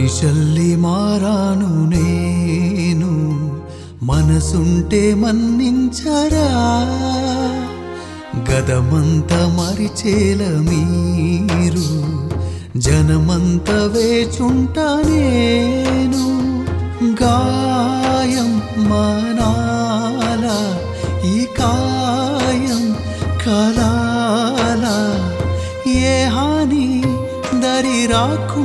మనిషల్లి మారాను నేను మనసుంటే మన్నించరా గదమంత మరిచేల మీరు జనమంత వేచుంటా నేను గాయం మనాల ఈ కాయం కలాల ఏ హాని దరి రాకు